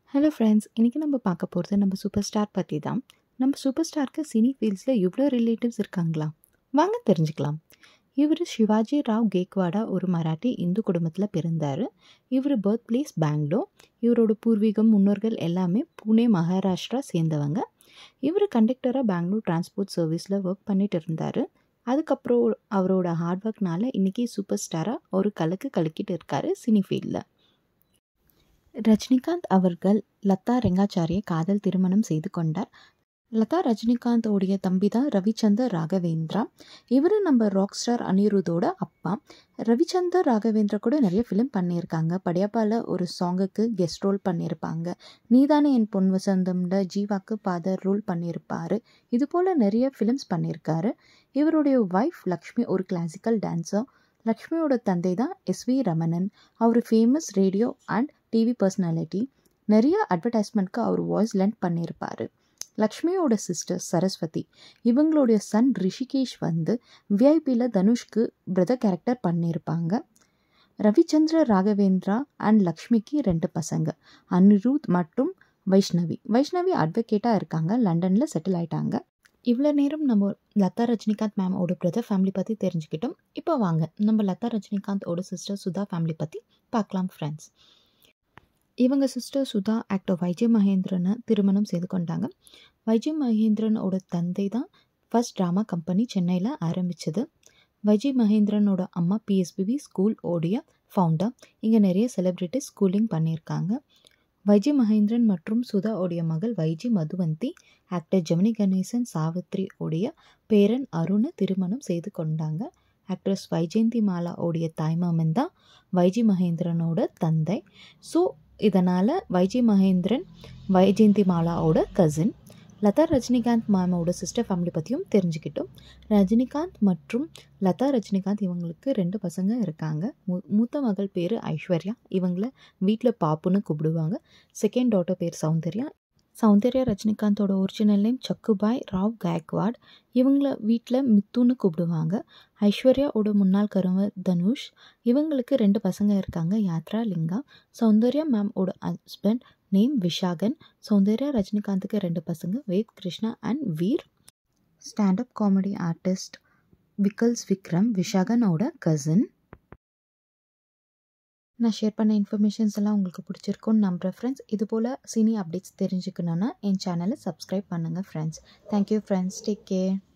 hello friends இன்றைக்கி நம்ம பார்க்க போகிறது நம்ம சூப்பர் ஸ்டார் பற்றி தான் நம்ம சூப்பர் ஸ்டாருக்கு சினி ஃபீல்ட்ஸில் இவ்வளோ ரிலேட்டிவ்ஸ் இருக்காங்களா வாங்க தெரிஞ்சுக்கலாம் இவர் சிவாஜி ராவ் கேக்வாடா ஒரு மராட்டி இந்து குடும்பத்தில் பிறந்தார் இவர் பர்த் பிளேஸ் பெங்களூர் இவரோட பூர்வீகம் முன்னோர்கள் எல்லாமே புனே மகாராஷ்டிரா சேர்ந்தவங்க இவர் கண்டக்டராக பெங்களூர் டிரான்ஸ்போர்ட் சர்வீஸில் ஒர்க் பண்ணிட்டு இருந்தார் அதுக்கப்புறம் அவரோட ஹார்ட் ஒர்க்னால இன்றைக்கி சூப்பர் ஸ்டாராக ஒரு கலக்கு கலக்கிட்டு இருக்காரு சினி ஃபீல்டில் ரஜினிகாந்த் அவர்கள் லதா ரெங்காச்சாரியை காதல் திருமணம் செய்து கொண்டார் லதா ரஜினிகாந்தோடைய தம்பி தான் ரவிச்சந்தர் ராகவேந்திரா இவர் நம்ம ராக் ஸ்டார் அனிருத்தோட அப்பா ரவிச்சந்தர் ராகவேந்திரா கூட நிறைய ஃபிலிம் பண்ணியிருக்காங்க படையப்பால ஒரு சாங்குக்கு கெஸ்ட் ரோல் பண்ணியிருப்பாங்க நீதானே என் பொன் வசந்தம்ல ஜீவாக்கு பாதர் ரோல் பண்ணியிருப்பாரு இது போல் நிறைய ஃபிலிம்ஸ் பண்ணியிருக்காரு இவருடைய ஒய்ஃப் லக்ஷ்மி ஒரு கிளாசிக்கல் டான்ஸர் லக்ஷ்மியோட தந்தை தான் எஸ் வி ரமணன் அவர் famous radio and TV personality நிறைய அட்வர்டைஸ்மெண்ட்க்கு அவர் வாய்ஸ் லென்ட் பண்ணியிருப்பார் லக்ஷ்மியோட சிஸ்டர் சரஸ்வதி இவங்களுடைய சன் ரிஷிகேஷ் வந்து விஐபியில் தனுஷ்க்கு பிரதர் கேரக்டர் பண்ணியிருப்பாங்க ரவிச்சந்திர ராகவேந்திரா அண்ட் லக்ஷ்மிக்கு ரெண்டு பசங்க அனிருத் மற்றும் வைஷ்ணவி வைஷ்ணவி அட்வொகேட்டாக இருக்காங்க லண்டனில் செட்டில் ஆயிட்டாங்க இவ்வளோ நேரம் நம்ம லதா ரஜினிகாந்த் மேமோட பிரதர் ஃபேமிலி பற்றி தெரிஞ்சுக்கிட்டோம் இப்போ வாங்க நம்ம லதா ரஜினிகாந்தோட சிஸ்டர் சுதா ஃபேமிலி பற்றி பார்க்கலாம் ஃப்ரெண்ட்ஸ் இவங்க சிஸ்டர் சுதா ஆக்டர் வைஜய் மகேந்திரனை திருமணம் செய்து கொண்டாங்க வைஜய் மகேந்திரனோட தந்தை தான் ஃபர்ஸ்ட் ட்ராமா கம்பெனி சென்னையில் ஆரம்பித்தது வைஜய் மகேந்திரனோட அம்மா பிஎஸ்பிபி ஸ்கூல் ஓடைய ஃபவுண்டர் இங்கே நிறைய செலிப்ரிட்டிஸ் ஸ்கூலிங் பண்ணியிருக்காங்க வைஜய் மகேந்திரன் மற்றும் சுதா உடைய மகள் வைஜி மதுவந்தி ஆக்டர் ஜெமினி கணேசன் சாவித்ரி உடைய பேரன் அருணை திருமணம் செய்து கொண்டாங்க ஆக்ட்ரஸ் வைஜெயந்தி மாலா உடைய தாய்மாமன் தான் வைஜி மகேந்திரனோட தந்தை ஸோ இதனால் வைஜி மகேந்திரன் வைஜெயந்தி மாலாவோட கசின் லதா ரஜினிகாந்த் மேமோட சிஸ்டர் ஃபேமிலி பற்றியும் தெரிஞ்சுக்கிட்டோம் ரஜினிகாந்த் மற்றும் லதா ரஜினிகாந்த் இவங்களுக்கு ரெண்டு பசங்க இருக்காங்க மூ மூத்த மகள் பேர் ஐஸ்வர்யா இவங்கள வீட்டில் பாப்புன்னு கூப்பிடுவாங்க செகண்ட் டாட்டர் பேர் சௌந்தர்யா சௌந்தர்யா ரஜினிகாந்தோட ஒரிஜினல் நேம் சக்குபாய் ராவ் காயக்வாட் இவங்கள வீட்டில் மித்துன்னு கூப்பிடுவாங்க ஐஸ்வர்யாவோட முன்னாள் கருவர் தனுஷ் இவங்களுக்கு ரெண்டு பசங்க இருக்காங்க யாத்ரா லிங்கா சௌந்தர்யா மேமோட ஹஸ்பண்ட் நேம் விஷாகன் சௌந்தர்யா ரஜினிகாந்துக்கு ரெண்டு பசங்க Ved Krishna and Veer stand up comedy artist Vikkals Vikram விஷாகனோட கசின் நான் ஷேர் பண்ண இன்ஃபர்மேஷன்ஸ் எல்லாம் உங்களுக்கு பிடிச்சிருக்கும்னு நம்புகிறேன் ஃப்ரெண்ட்ஸ் இது போல் சினி அப்டேட்ஸ் தெரிஞ்சுக்கணுன்னா என் சேனலை சப்ஸ்கிரைப் பண்ணுங்கள் friends thank you friends take care